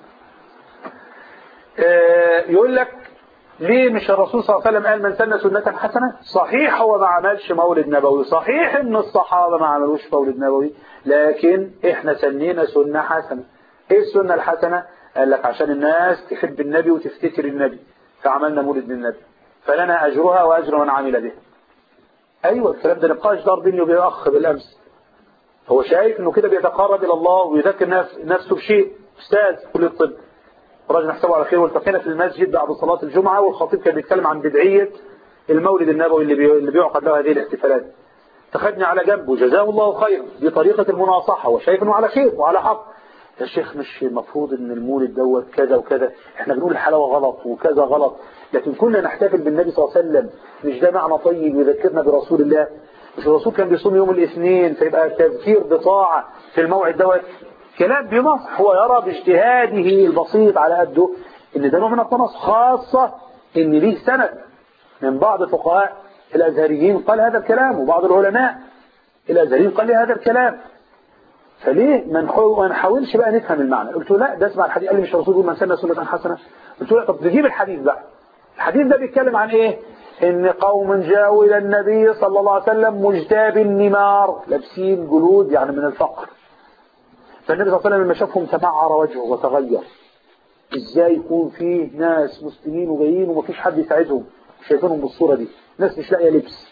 آه يقول لك ليه مش الرسول صلى الله عليه وسلم قال من سن سنة حسنة صحيح هو ما عملش مولد نبوي صحيح ان الصحابة ما عملوش مولد نبوي لكن احنا سنينا سنة حسنة ايه السنة الحسنة قال لك عشان الناس تحب النبي وتفتكر النبي فعملنا مولد للنبي فلنا أجرها وأجر من عمل به أيوة الكلام ده نقاش دار بيني وبين أخ بالأمس هو شايف إنه كده بيتقرب إلى الله ويذكر نفس نفسه بشيء أستاذ في كلية الطب راجل نحسبه على خير والتقينا في المسجد بعد صلاة الجمعة والخطيب كان بيتكلم عن بدعية المولد النبوي اللي بي... اللي بيعقد له هذه الاحتفالات فخدني على جنبه جزاه الله خيرا بطريقة المناصحة وشايف انه على خير وعلى حق يا شيخ مش المفروض ان المولد دوت كذا وكذا احنا بنقول الحلاوة غلط وكذا غلط لكن كنا نحتفل بالنبي صلى الله عليه وسلم مش ده معنى طيب يذكرنا برسول الله مش الرسول كان بيصوم يوم الاثنين فيبقى تذكير بطاعة في الموعد دوت كلام بنصح هو يرى باجتهاده البسيط على قده ان ده نوع من التنصح خاصة ان ليه سند من بعض فقهاء الازهريين قال هذا الكلام وبعض العلماء الازهريين قال لي هذا الكلام فليه ما نحاول- ما نحاولش بقى نفهم المعنى قلت له لا ده اسمع الحديث قال لي مش الرسول يقول من سنة سنة حسنة قلت له لا، طب نجيب الحديث بقى الحديث ده بيتكلم عن ايه ان قوم جاءوا الى النبي صلى الله عليه وسلم مجتاب النمار لابسين جلود يعني من الفقر فالنبي صلى الله عليه وسلم لما شافهم تمعر وجهه وتغير ازاي يكون فيه ناس مسلمين وجايين ومفيش حد يساعدهم شايفينهم بالصورة دي ناس مش لاقيه لبس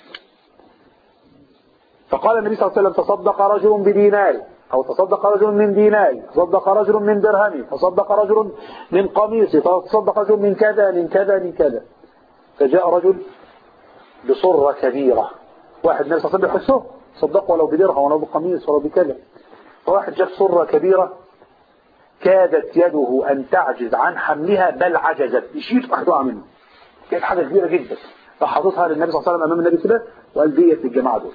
فقال النبي صلى الله عليه وسلم تصدق رجل بدينار أو تصدق رجل من دينار تصدق رجل من درهم تصدق رجل من قميص تصدق رجل من كذا من كذا من كذا فجاء رجل بصرة كبيرة واحد النبي صلى الله عليه وسلم يحسه صدق ولو بدرهم ولو بقميص ولو بكذا فواحد جاب صرة كبيرة كادت يده أن تعجز عن حملها بل عجزت يشيل واحدة منه كانت حاجة كبيرة جدا فحطتها للنبي صلى الله عليه وسلم أمام النبي كده وقال ديت للجماعة دول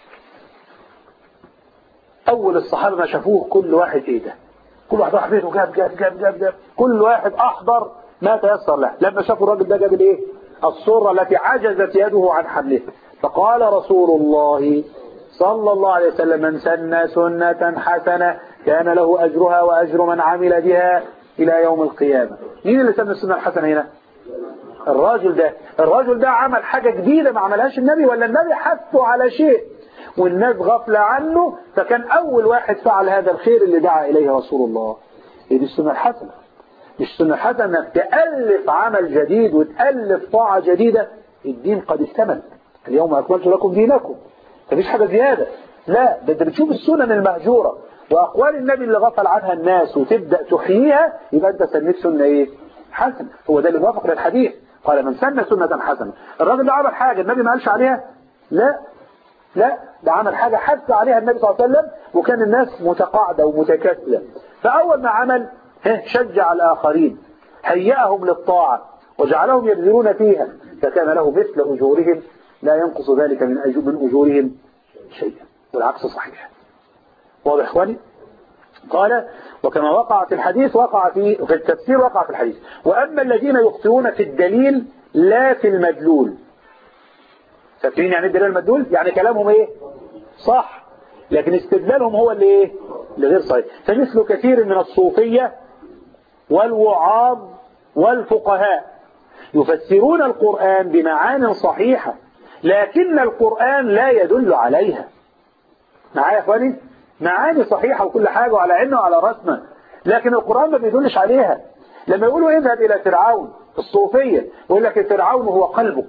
أول الصحابة ما شافوه كل واحد إيه ده كل واحد راح بيته جاب جاب جاب جاب جاب كل واحد أحضر ما تيسر له لما شافوا الراجل ده جاب الإيه الصورة التي عجزت يده عن حملها فقال رسول الله صلى الله عليه وسلم من سن سنة حسنة كان له أجرها وأجر من عمل بها إلى يوم القيامة مين اللي سن السنة الحسنة هنا الراجل ده الراجل ده عمل حاجة جديدة ما عملهاش النبي ولا النبي حثه على شيء والناس غفلة عنه فكان أول واحد فعل هذا الخير اللي دعا إليه رسول الله هي دي السنة الحسنة مش السنة الحسنة انك تألف عمل جديد وتألف طاعة جديدة الدين قد اكتمل اليوم أكملت لكم دينكم مفيش حاجة زيادة لا ده انت بتشوف السنن المهجورة وأقوال النبي اللي غفل عنها الناس وتبدأ تحييها يبقى أنت سنيت سنة إيه حسنة هو ده اللي موافق للحديث قال من سن سنة حسنة الراجل ده عمل حاجة النبي ما قالش عليها لا لا ده عمل حاجة حث عليها النبي صلى الله عليه وسلم وكان الناس متقاعدة ومتكاسلة فأول ما عمل ها، شجع الآخرين هيأهم للطاعة وجعلهم يبذلون فيها فكان له مثل أجورهم لا ينقص ذلك من أجو- من أجورهم شيئا والعكس صحيح واضح إخواني قال وكما وقع في الحديث وقع في في التفسير وقع في الحديث وأما الذين يخطئون في الدليل لا في المدلول فاكرين يعني إيه الدليل المدلول يعني كلامهم ايه صح لكن استدلالهم هو اللي ايه اللي غير صحيح فمثل كثير من الصوفية والوعاظ والفقهاء يفسرون القرآن بمعان صحيحة لكن القرآن لا يدل عليها معايا يا اخواني معاني صحيحة وكل حاجة وعلى عينه وعلى رسمه لكن القرآن ما بيدلش عليها لما يقولوا اذهب إلى فرعون الصوفية يقول لك فرعون هو قلبك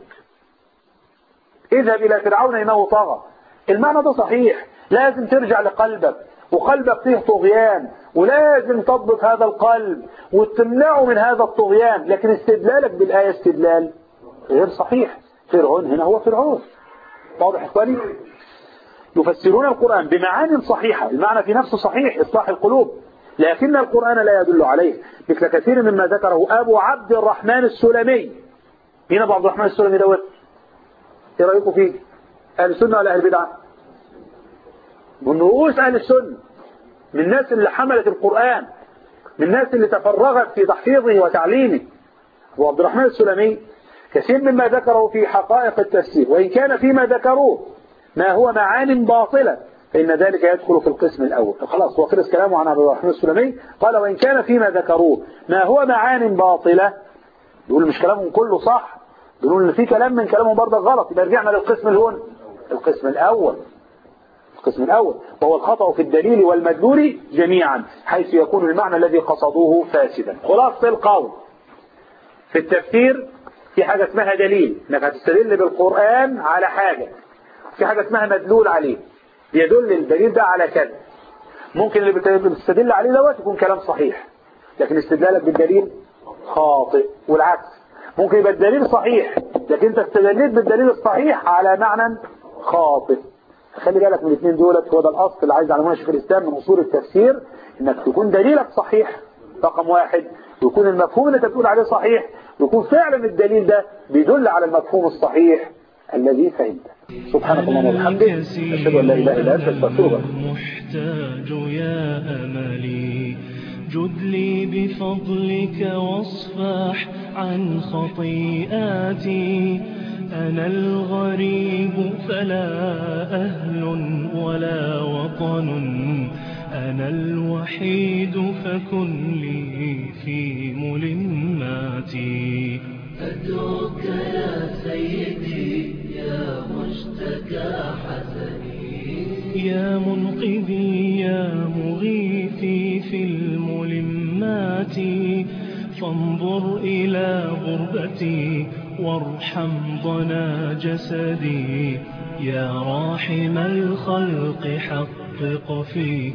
اذهب إلى فرعون إنه طغى المعنى ده صحيح لازم ترجع لقلبك وقلبك فيه طغيان ولازم تضبط هذا القلب وتمنعه من هذا الطغيان لكن استدلالك بالآية استدلال غير صحيح فرعون هنا هو فرعون واضح إخواني يفسرون القرآن بمعان صحيحة المعنى في نفسه صحيح إصلاح القلوب لكن القرآن لا يدل عليه مثل كثير مما ذكره أبو عبد الرحمن السلمي مين أبو عبد الرحمن السلمي دوت ايه رأيكم فيه أهل السنة ولا أهل البدعة من رؤوس أهل السنة من الناس اللي حملت القرآن من الناس اللي تفرغت في تحفيظه وتعليمه أبو عبد الرحمن السلمي كثير مما ذكره في حقائق التفسير وإن كان فيما ذكروه ما هو معان باطلة فإن ذلك يدخل في القسم الأول خلاص هو خلص كلامه عن عبد الرحمن السلمي قال وإن كان فيما ذكروه ما هو معان باطلة يقول مش كلامهم كله صح يقولون ان في كلام من كلامهم برضه غلط يبقى رجعنا للقسم الهون القسم الأول القسم الأول وهو الخطأ في الدليل والمدلول جميعا حيث يكون المعنى الذي قصدوه فاسدا خلاصة القول في التفسير في حاجة اسمها دليل انك هتستدل بالقرآن على حاجة في حاجة اسمها مدلول عليه يدل الدليل ده على كذا ممكن اللي بتستدل عليه دوت يكون كلام صحيح لكن استدلالك بالدليل خاطئ والعكس ممكن يبقى الدليل صحيح لكن انت استدليت بالدليل الصحيح على معنى خاطئ خلي بالك من الاثنين دولت هو ده الاصل اللي عايز يعلمونا شيخ الاسلام من اصول التفسير انك تكون دليلك صحيح رقم واحد ويكون المفهوم اللي انت بتقول عليه صحيح ويكون فعلا الدليل ده بيدل على المفهوم الصحيح الذي فهمته سبحانك اللهم وبحمدك اشهد ان لا اله الا انت استغفرك محتاج يا أملي جد لي بفضلك واصفح عن خطيئاتي أنا الغريب فلا أهل ولا وطن أنا الوحيد فكن لي في ملماتي أدعوك يا سيدي يا مشتكى حسني يا منقذي يا مغيثي في الملمات فانظر إلى غربتي وارحم ضنا جسدي يا راحم الخلق حقق في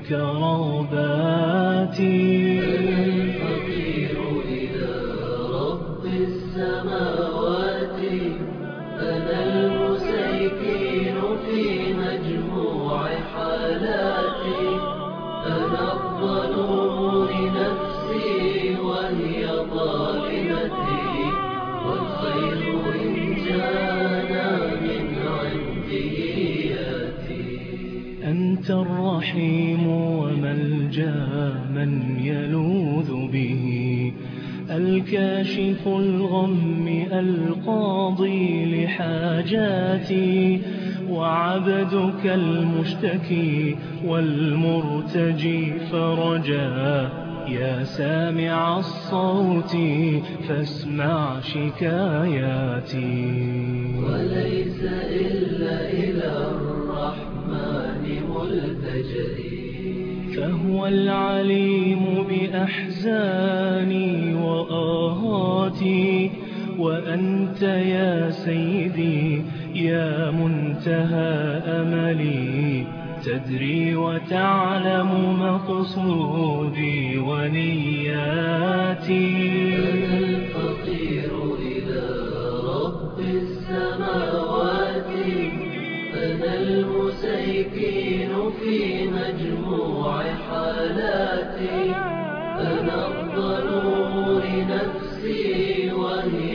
كراباتي الفقير إلى رب السماوات أنا المسيكين في مجموع حالاتي أنا الظلوم لنفسي وهي ظالمتي والخير إن جانا من عنده ياتي أنت الرحيم وملجا من يلوذ به الكاشف الغم القاضي لحاجاتي وعبدك المشتكي والمرتجي فرجا يا سامع الصوت فاسمع شكاياتي وليس إلا إلى الرحمن ملتجئي فهو العليم بأحزاني وآهاتي وأنت يا سيدي يا منتهى أملي تدري وتعلم مقصودي ونياتي الفقير إلى رب السماوات أنا المسيكين في مجموع حالاتي أنا الظلوم لنفسي وهي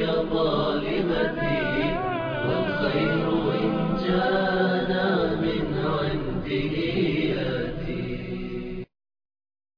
ظالمتي والخير إن جانا من عنده